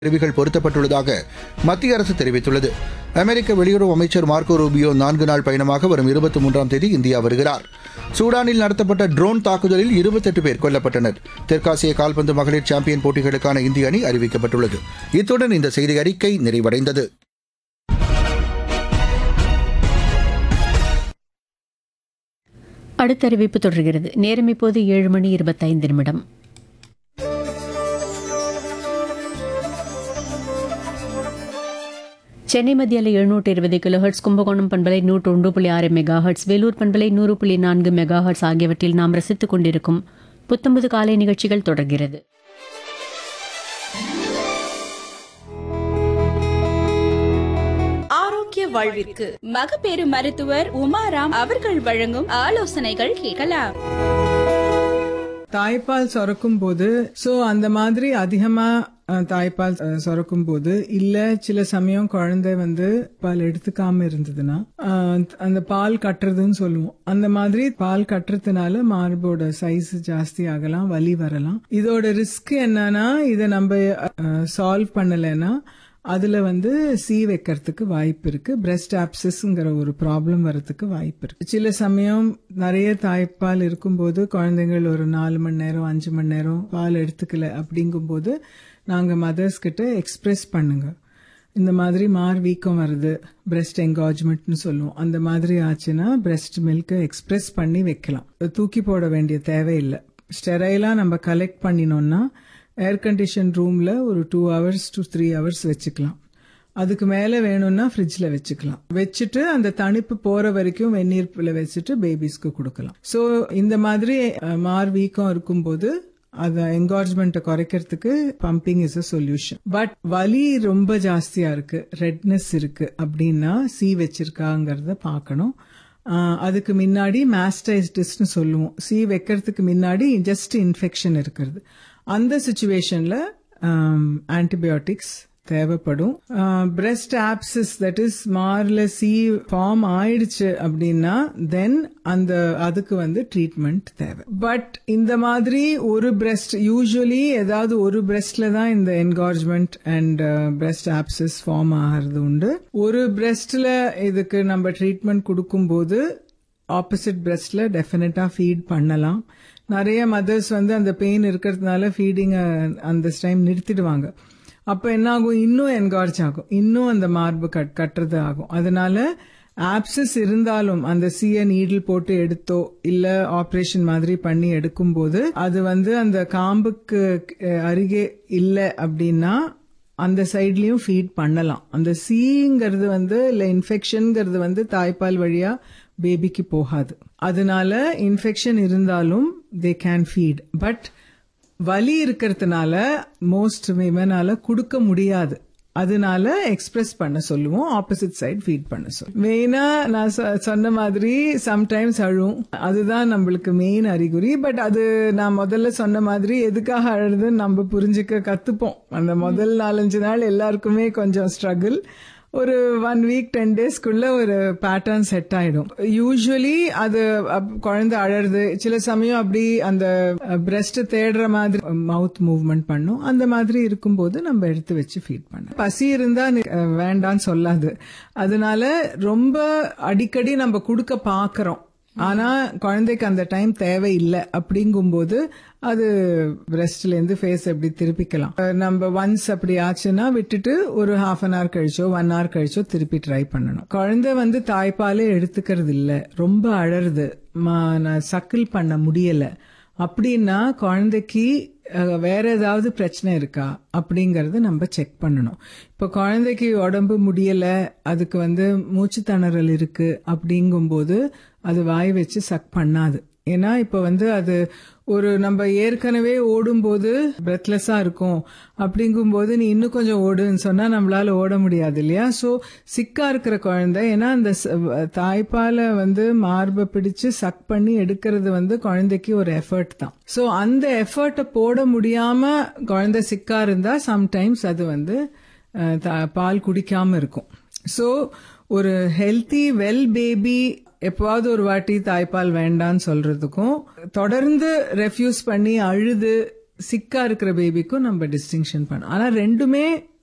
கருவிகள் பொருத்தப்பட்டுள்ளதாக மத்திய அரசு தெரிவித்துள்ளது அமெரிக்க வெளியுறவு அமைச்சர் மார்க்கோ ரூபியோ நான்கு நாள் பயணமாக வரும் இருபத்தி மூன்றாம் தேதி இந்தியா வருகிறார் சூடானில் நடத்தப்பட்ட ட்ரோன் தாக்குதலில் இருபத்தெட்டு பேர் கொல்லப்பட்டனர் தெற்காசிய கால்பந்து மகளிர் சாம்பியன் போட்டிகளுக்கான இந்திய அணி அறிவிக்கப்பட்டுள்ளது இத்துடன் இந்த செய்தி அறிக்கை நிறைவடைந்தது அடுத்த அறிவிப்பு தொடர்கிறது நேரம் இப்போது ஏழு மணி இருபத்தைந்து நிமிடம் சென்னை மத்தியில் எழுநூற்று இருபது கிலோஹெர்ட்ஸ் கும்பகோணம் பண்பலை நூற்று ஒன்று புள்ளி ஆறு மெகா ஹெர்ட்ஸ் வேலூர் பண்பலை நூறு புள்ளி நான்கு மெகா ஹெர்ட்ஸ் ஆகியவற்றில் நாம் ரசித்துக் கொண்டிருக்கும் புத்தம்பது காலை நிகழ்ச்சிகள் தொடர்கிறது ஆரோக்கிய வாழ்விற்கு மகப்பேறு மருத்துவர் உமாராம் அவர்கள் வழங்கும் ஆலோசனைகள் கேட்கலாம் தாய்ப்பால் சுரக்கும் போது சோ அந்த மாதிரி அதிகமா அஹ், தாய்ப்பால் அஹ், சுரக்கும் போது இல்ல சில சமயம் குழந்தை வந்து பால் எடுத்துக்காம இருந்ததுன்னா அஹ், அந்த பால் கட்டுறதுன்னு சொல்லுவோம் அந்த மாதிரி பால் கட்டுறதுனால மார்போட சைஸ் ஜாஸ்தி ஆகலாம் வலி வரலாம் இதோட ரிஸ்க் என்னன்னா இதை நம்ம சால்வ் பண்ணலைன்னா அதுல வந்து சீ வைக்கிறதுக்கு வாய்ப்பு இருக்கு பிரெஸ்ட் ஆப்சஸ்ங்கிற ஒரு ப்ராப்ளம் வரதுக்கு வாய்ப்பு இருக்கு சில சமயம் நிறைய தாய்ப்பால் இருக்கும்போது குழந்தைகள் ஒரு நாலு மணி நேரம் அஞ்சு மணி நேரம் பால் எடுத்துக்கல அப்படிங்கும்போது நாங்க மதர்ஸ் கிட்ட எக்ஸ்பிரஸ் பண்ணுங்க இந்த மாதிரி மார் வீக்கம் வருது பிரெஸ்ட் என்காஜ்மெண்ட்னு சொல்லுவோம் அந்த மாதிரி ஆச்சுன்னா பிரெஸ்ட் மில்கை எக்ஸ்பிரஸ் பண்ணி வைக்கலாம் தூக்கி போட வேண்டிய தேவையில்லை ஸ்டெரைலா நம்ம கலெக்ட் பண்ணினோம்னா ஏர் கண்டிஷன் ரூம்ல ஒரு two hours to three hours வச்சுக்கலாம் அதுக்கு மேல வேணும்னா ஃப்ரிட்ஜ்ல வச்சுக்கலாம் வச்சுட்டு அந்த தணிப்பு போற வரைக்கும் வெந்நீர்ல வச்சுட்டு பேபிஸ்க்கு கொடுக்கலாம் சோ இந்த மாதிரி அஹ், மார் வீக்கம் இருக்கும்போது அத என்கார்ஜ்மெண்ட்டை குறைக்கிறதுக்கு pumping is a solution but வலி ரொம்ப ஜாஸ்தியா இருக்கு ரெட்னஸ் இருக்கு அப்படின்னா சி வச்சிருக்காங்கிறத பார்க்கணும் ஆஹ் அதுக்கு முன்னாடி மாஸ்டைஸ்டிஸ்னு சொல்லுவோம் சி வைக்கிறதுக்கு முன்னாடி ஜஸ்ட் இன்ஃபெக்ஷன் இருக்கிறது அந்த சுச்சுவேஷன்ல ஆன்டிபயோட்டிக்ஸ் தேவைப்படும் பிரெஸ்ட் ஆப்சஸ் தட் இஸ் மார்ல சி ஃபார்ம் ஆயிடுச்சு அப்படின்னா தென் அந்த அதுக்கு வந்து ட்ரீட்மெண்ட் தேவை பட் இந்த மாதிரி ஒரு பிரெஸ்ட் யூஸ்வலி ஏதாவது ஒரு பிரெஸ்ட்ல தான் இந்த engorgement and breast abscess form ஆகிறது உண்டு ஒரு பிரெஸ்ட்ல இதுக்கு நம்ம ட்ரீட்மெண்ட் கொடுக்கும்போது ஆப்போசிட் பிரெஸ்ட்ல டெஃபினட்டா ஃபீட் பண்ணலாம் நிறைய மதர்ஸ் வந்து அந்த பெயின் இருக்கிறதுனால ஃபீடிங் அந்த டைம் நிறுத்திடுவாங்க அப்ப என்ன ஆகும் இன்னும் என்கார்ஜ் ஆகும் இன்னும் அந்த மார்பு கட் கட்டுறது ஆகும் அதனால ஆப்சஸ் இருந்தாலும் அந்த சிய நீடில் போட்டு எடுத்தோ இல்ல ஆபரேஷன் மாதிரி பண்ணி எடுக்கும்போது அது வந்து அந்த காம்புக்கு அஹ், அருகே இல்லை அப்படின்னா அந்த சைட்லயும் ஃபீட் பண்ணலாம் அந்த சீங்கிறது வந்து இல்ல இன்ஃபெக்ஷன்ங்கிறது வந்து தாய்ப்பால் வழியா பேபிக்கு போகாது அதனால இன்ஃபெக்ஷன் இருந்தாலும் தே கேன் ஃபீட் பட் வலி இருக்கிறதுனால மோஸ்ட் விமனால கொடுக்க முடியாது அதனால எக்ஸ்பிரஸ் பண்ண சொல்லுவோம் ஆப்போசிட் சைடு ஃபீட் பண்ண சொல்லுவோம் மெயினா நான் சொ- சொன்ன மாதிரி சம்டைம்ஸ் அழும் அதுதான் நம்மளுக்கு மெயின் அறிகுறி பட் அது நான் முதல்ல சொன்ன மாதிரி எதுக்காக அழுதுன்னு நம்ம புரிஞ்சுக்க கத்துப்போம் அந்த முதல் நாலஞ்சு நாள் எல்லாருக்குமே கொஞ்சம் ஸ்ட்ரகிள் ஒரு ஒன் வீக் டென் டேஸ்க்குள்ள ஒரு பேட்டர்ன் செட் ஆயிடும் யூஸ்வலி அது அப்- குழந்தை அழறது சில சமயம் அப்படி அந்த பிரஸ்ட் தேடுற மாதிரி மவுத் மூவ்மெண்ட் பண்ணும் அந்த மாதிரி இருக்கும்போது நம்ம எடுத்து வச்சு ஃபீட் பண்ண பசி இருந்தா நி- அஹ் வேண்டான்னு சொல்லாது அதனால ரொம்ப அடிக்கடி நம்ம கொடுக்க பாக்குறோம் ஆனா குழந்தைக்கு அந்த டைம் தேவையில்லை அப்படிங்கும்போது அது பிரஸ்ட்ல இருந்து ஃபேஸ் எப்படி திருப்பிக்கலாம் அஹ் நம்ம ஒன்ஸ் அப்படி ஆச்சுன்னா விட்டுட்டு ஒரு ஹாஃப் அன் ஹவர் கழிச்சோ ஒன் ஹவர் கழிச்சோ திருப்பி ட்ரை பண்ணணும் குழந்தை வந்து தாய்ப்பாலே எடுத்துக்கிறது இல்ல ரொம்ப அழறது ம- நான் சக்கிள் பண்ண முடியல அப்படின்னா குழந்தைக்கு அஹ், வேற ஏதாவது பிரச்சனை இருக்கா அப்படிங்கறது நம்ம செக் பண்ணணும் இப்போ குழந்தைக்கு உடம்பு முடியல அதுக்கு வந்து மூச்சு திணறல் இருக்கு அப்படிங்கும்போது அது வாய் வச்சு சக் பண்ணாது ஏன்னா இப்ப வந்து அது ஒரு நம்ம ஏற்கனவே ஓடும்போது பிரெத்லெஸ்ஸா இருக்கும் அப்படிங்கும்போது நீ இன்னும் கொஞ்சம் ஓடுன்னு சொன்னா நம்மளால ஓட முடியாது இல்லையா சோ சிக்கா இருக்கிற குழந்தை ஏன்னா அந்த ச- தாய்ப்பாலை வந்து மார்பை பிடிச்சு சக் பண்ணி எடுக்கிறது வந்து குழந்தைக்கு ஒரு எஃபர்ட் தான் சோ அந்த எஃபர்ட்டை போட முடியாம குழந்தை சிக்கா இருந்தா சம்டைம்ஸ் அது வந்து அஹ், த- பால் குடிக்காம இருக்கும் சோ ஒரு ஹெல்த்தி வெல் பேபி எப்பவாவது ஒரு வாட்டி தாய்ப்பால் வேண்டான்னு சொல்றதுக்கும் தொடர்ந்து ரெஃப்யூஸ் பண்ணி அழுது சிக்கா இருக்கிற பேபிக்கும் நம்ம டிஸ்டிங்ஷன் பண்ணோம் ஆனா ரெண்டுமே